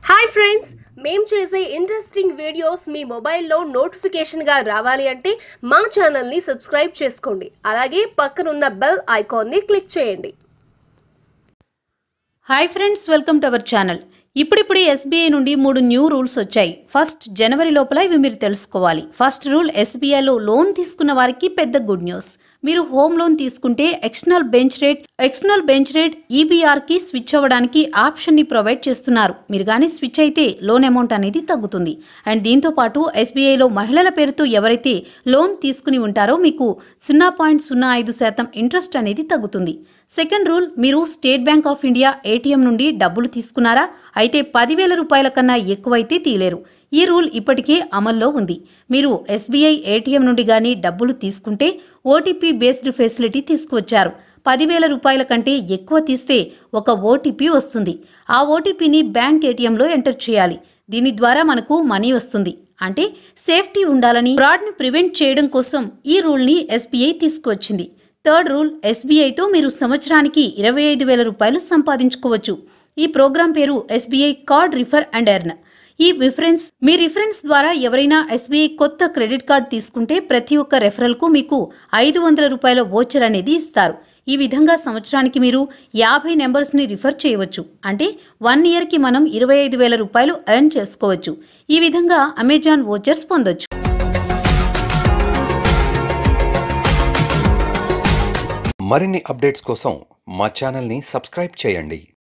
hi friends మేం చేసే interesting videos మీ మొబైల్లో నోటిఫికేషన్గా రావాలి అంటే మా ఛానల్ని సబ్స్క్రైబ్ చేసుకోండి అలాగే పక్కనున్న బెల్ ఐకాన్ని క్లిక్ చేయండి hi friends welcome to our channel ఇప్పుడిప్పుడు ఎస్బీఐ నుండి మూడు న్యూ రూల్స్ వచ్చాయి ఫస్ట్ జనవరి లోపల ఇవి మీరు తెలుసుకోవాలి ఫస్ట్ రూల్ ఎస్బీఐలో లోన్ తీసుకున్న వారికి పెద్ద గుడ్ న్యూస్ మీరు హోమ్ లోన్ తీసుకుంటే external bench rate external bench rate ఈబీఆర్కి స్విచ్ అవ్వడానికి ఆప్షన్ని ప్రొవైడ్ చేస్తున్నారు మీరు కానీ స్విచ్ అయితే లోన్ అమౌంట్ అనేది తగ్గుతుంది అండ్ దీంతో పాటు ఎస్బీఐలో మహిళల పేరుతో ఎవరైతే లోన్ తీసుకుని ఉంటారో మీకు సున్నా పాయింట్ సున్నా ఐదు శాతం ఇంట్రెస్ట్ అనేది తగ్గుతుంది సెకండ్ రూల్ మీరు State Bank of India ATM నుండి డబ్బులు తీసుకున్నారా అయితే పదివేల రూపాయల కన్నా ఎక్కువైతే తీయలేరు ఈ రూల్ ఇప్పటికే అమల్లో ఉంది మీరు ఎస్బీఐ ఏటీఎం నుండి కానీ డబ్బులు తీసుకుంటే ఓటీపీ బేస్డ్ ఫెసిలిటీ తీసుకువచ్చారు పదివేల రూపాయల కంటే ఎక్కువ తీస్తే ఒక ఓటీపీ వస్తుంది ఆ ఓటీపీని బ్యాంక్ ఏటీఎంలో ఎంటర్ చేయాలి దీని ద్వారా మనకు మనీ వస్తుంది అంటే సేఫ్టీ ఉండాలని ఫ్రాడ్ని ప్రివెంట్ చేయడం కోసం ఈ రూల్ని ఎస్బీఐ తీసుకువచ్చింది థర్డ్ రూల్ ఎస్బీఐతో మీరు సంవత్సరానికి ఇరవై ఐదు వేల రూపాయలు సంపాదించుకోవచ్చు ఈ ప్రోగ్రాం పేరు SBI card refer and earn ఈ రిఫరెన్స్ మీ రిఫరెన్స్ ద్వారా ఎవరైనా ఎస్బీఐ కొత్త క్రెడిట్ కార్డ్ తీసుకుంటే ప్రతి ఒక్క రెఫరల్కు మీకు ఐదు వందల రూపాయల వోచర్ అనేది ఇస్తారు ఈ విధంగా సంవత్సరానికి మీరు యాభై నెంబర్స్ని రిఫర్ చేయవచ్చు అంటే వన్ ఇయర్కి మనం ఇరవై ఐదు వేల రూపాయలు ఎర్న్ చేసుకోవచ్చు ఈ విధంగా అమెజాన్ వోచర్స్ పొందొచ్చు మరిన్ని అప్డేట్స్ కోసం మా ఛానల్ని సబ్స్క్రైబ్ చేయండి